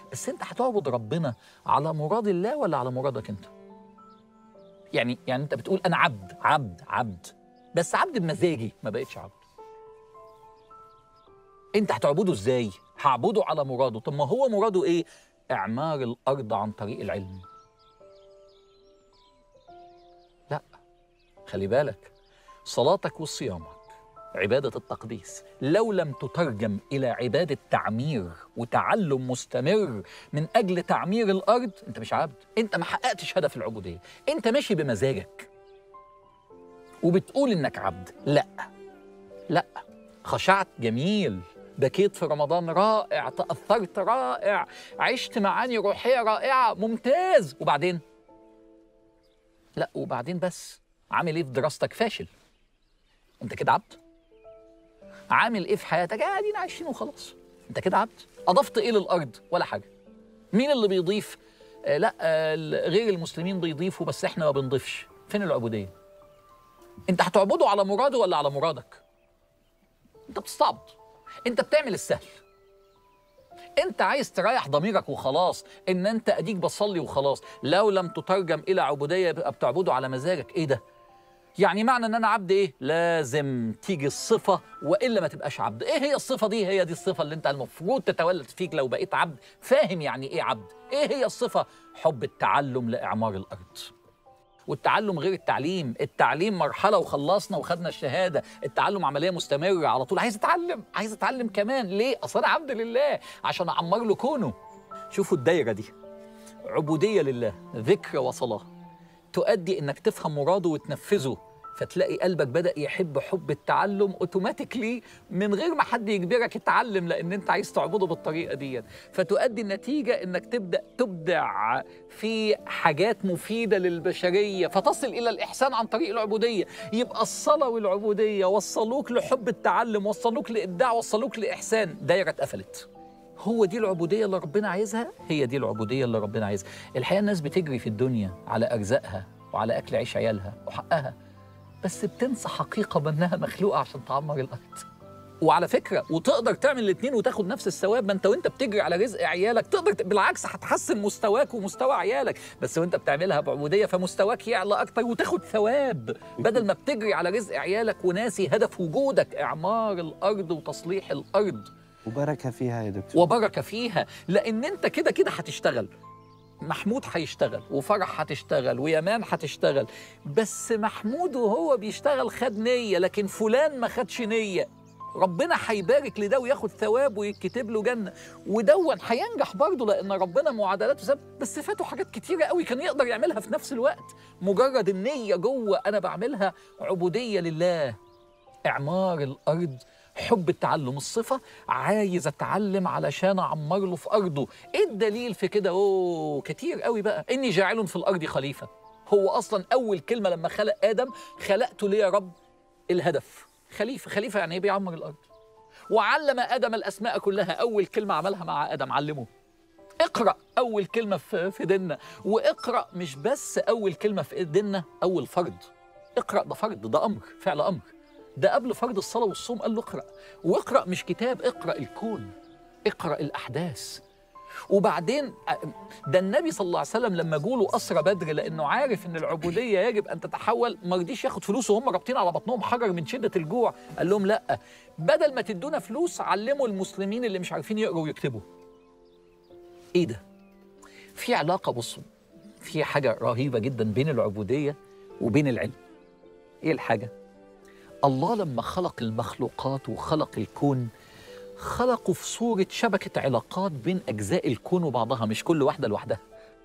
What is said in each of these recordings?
بس انت هتعبد ربنا على مراد الله ولا على مرادك انت يعني يعني انت بتقول انا عبد عبد عبد بس عبد بمزاجي ما بقتش عبد انت هتعبده ازاي هعبده على مراده طب ما هو مراده ايه اعمار الارض عن طريق العلم لا خلي بالك صلاتك وصيامك عبادة التقديس لو لم تترجم إلى عبادة تعمير وتعلم مستمر من أجل تعمير الأرض أنت مش عبد أنت ما حققتش هدف العبودية أنت ماشي بمزاجك وبتقول إنك عبد لا لا خشعت جميل بكيت في رمضان رائع تأثرت رائع عشت معاني روحية رائعة ممتاز وبعدين لا وبعدين بس عامل ايه في دراستك فاشل انت كده عبد عامل ايه في حياتك قاعدين عايشين وخلاص انت كده عبد اضفت ايه للارض ولا حاجه مين اللي بيضيف آه لا آه غير المسلمين بيضيفوا بس احنا ما بنضيفش فين العبوديه انت هتعبده على مراده ولا على مرادك انت بتستعبط انت بتعمل السهل انت عايز تريح ضميرك وخلاص ان انت اديك بتصلي وخلاص لو لم تترجم الى عبوديه يبقى بتعبده على مزاجك ايه ده يعني معنى ان انا عبد ايه لازم تيجي الصفه والا ما تبقاش عبد ايه هي الصفه دي هي دي الصفه اللي انت المفروض تتولد فيك لو بقيت عبد فاهم يعني ايه عبد ايه هي الصفه حب التعلم لاعمار الارض والتعلم غير التعليم التعليم مرحلة وخلصنا وخدنا الشهادة التعلم عملية مستمرة على طول عايز اتعلم عايز اتعلم كمان ليه اصل انا عبد لله عشان اعمر له كونه شوفوا الدايرة دي عبودية لله ذكر وصلاة تؤدي انك تفهم مراده وتنفذه فتلاقي قلبك بدأ يحب حب التعلم اوتوماتيكلي من غير ما حد يجبرك تتعلم لان انت عايز تعبده بالطريقه دي فتؤدي النتيجه انك تبدا تبدع في حاجات مفيده للبشريه فتصل الى الاحسان عن طريق العبوديه يبقى الصلاه والعبوديه وصلوك لحب التعلم وصلوك لابداع وصلوك لاحسان دايره اتقفلت هو دي العبودية اللي ربنا عايزها هي دي العبودية اللي ربنا عايزها الحقيقة الناس بتجري في الدنيا على أرزاقها وعلى أكل عيش عيالها وحقها بس بتنسى حقيقة بأنها مخلوقة عشان تعمر الأرض وعلى فكرة وتقدر تعمل الاتنين وتاخد نفس الثواب ما انت وانت بتجري على رزق عيالك تقدر ت- بالعكس هتحسن مستواك ومستوى عيالك بس وانت بتعملها بعبودية فمستواك يعلى أكتر وتاخد ثواب بدل ما بتجري على رزق عيالك وناسي هدف وجودك إعمار الأرض وتصليح الأرض وبركة فيها يا دكتور وبركه فيها لان انت كده كده هتشتغل محمود هيشتغل وفرح هتشتغل ويمان هتشتغل بس محمود وهو بيشتغل خد نية لكن فلان ما خدش نية ربنا هيبارك لده وياخد ثواب ويتكتب له جنة ودون هينجح برضه لأن ربنا معادلاته سبب بس فاته حاجات كتيرة قوي كان يقدر يعملها في نفس الوقت مجرد النية جوه أنا بعملها عبودية لله إعمار الأرض حب التعلم الصفة عايز أتعلم علشان أعمر له في أرضه إيه الدليل في كده أوه كتير قوي بقى إني جاعل في الأرض خليفة هو أصلا أول كلمة لما خلق آدم خلقته ليه يا رب الهدف خليفة خليفة يعني إيه بيعمر الأرض وعلم آدم الأسماء كلها أول كلمة عملها مع آدم علمه اقرأ أول كلمة في في ديننا واقرأ مش بس أول كلمة في ديننا أول فرض اقرأ ده فرض ده أمر فعل أمر ده قبل فرض الصلاة والصوم قال له اقرأ واقرأ مش كتاب اقرأ الكون اقرأ الأحداث وبعدين ده النبي صلى الله عليه وسلم لما جوله أسرى بدر لأنه عارف إن العبودية يجب أن تتحول ما رضيش ياخد فلوس وهم رابطين على بطنهم حجر من شدة الجوع قال لهم لأ بدل ما تدونا فلوس علموا المسلمين اللي مش عارفين يقروا ويكتبوا إيه ده؟ في علاقة بصوا في حاجة رهيبة جدا بين العبودية وبين العلم إيه الحاجة؟ الله لما خلق المخلوقات وخلق الكون خلقه في صورة شبكة علاقات بين أجزاء الكون وبعضها مش كل واحدة لوحدها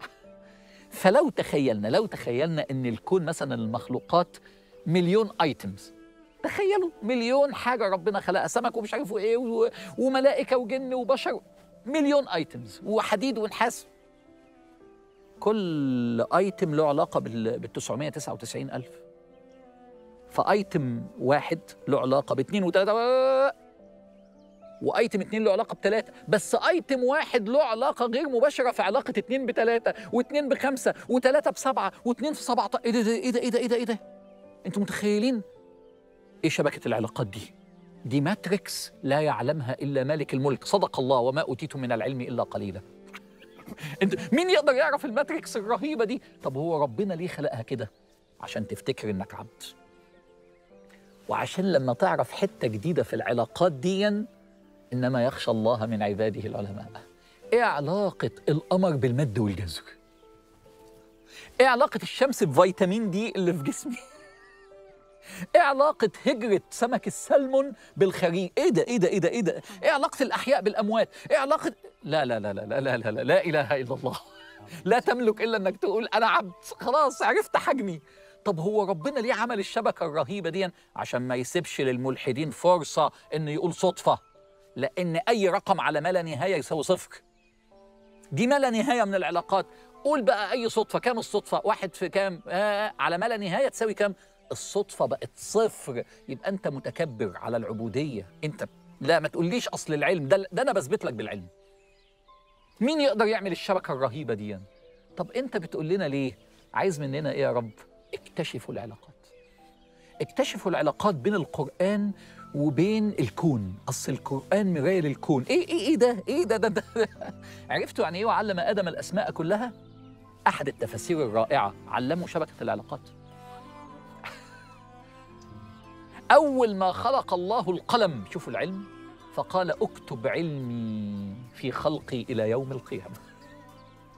فلو تخيلنا لو تخيلنا أن الكون مثلا المخلوقات مليون ايتمز تخيلوا مليون حاجة ربنا خلقها سمك ومش عارفوا ايه و- وملائكة وجن وبشر مليون ايتمز وحديد ونحاس كل ايتم له علاقة بال بال 999 ألف فايتم واحد له علاقه باثنين وثلاثه وايتم اثنين له علاقه بثلاثه بس ايتم واحد له علاقه غير مباشره في علاقه اثنين بثلاثه واثنين بخمسه وثلاثه بسبعه واثنين في سبعه ايه ده ايه ده ايه ده ايه ده ايه ده انتوا متخيلين ايه شبكه العلاقات دي دي ماتريكس لا يعلمها الا مالك الملك صدق الله وما اوتيتم من العلم الا قليلا انت مين يقدر يعرف الماتريكس الرهيبه دي طب هو ربنا ليه خلقها كده عشان تفتكر انك عبد وعشان لما تعرف حته جديده في العلاقات دي انما يخشى الله من عباده العلماء ايه علاقه القمر بالمد والجزر ايه علاقه الشمس بفيتامين دي اللي في جسمي ايه علاقة هجرة سمك السلمون بالخريق؟ ايه ده ايه ده ايه ده ايه ده؟ ايه علاقة الأحياء بالأموات؟ ايه علاقة لا لا لا لا لا لا لا لا, لا إله إلا الله لا تملك إلا إنك تقول أنا عبد خلاص عرفت حجمي طب هو ربنا ليه عمل الشبكة الرهيبة دي عشان ما يسيبش للملحدين فرصة إنه يقول صدفة لأن أي رقم على ما لا نهاية يساوي صفر دي ما لا نهاية من العلاقات قول بقى أي صدفة كام الصدفة واحد في كام آه على ما لا نهاية تساوي كام الصدفة بقت صفر يبقى أنت متكبر على العبودية أنت لا ما تقوليش أصل العلم ده, ده أنا بثبت لك بالعلم مين يقدر يعمل الشبكة الرهيبة دي طب أنت بتقول لنا ليه عايز مننا إيه يا رب اكتشفوا العلاقات اكتشفوا العلاقات بين القرآن وبين الكون أصل القرآن مراية للكون إيه إيه إيه ده إيه ده ده, ده, ده. عرفتوا يعني إيه وعلم آدم الأسماء كلها أحد التفاسير الرائعة علموا شبكة العلاقات أول ما خلق الله القلم شوفوا العلم فقال اكتب علمي في خلقي إلى يوم القيامة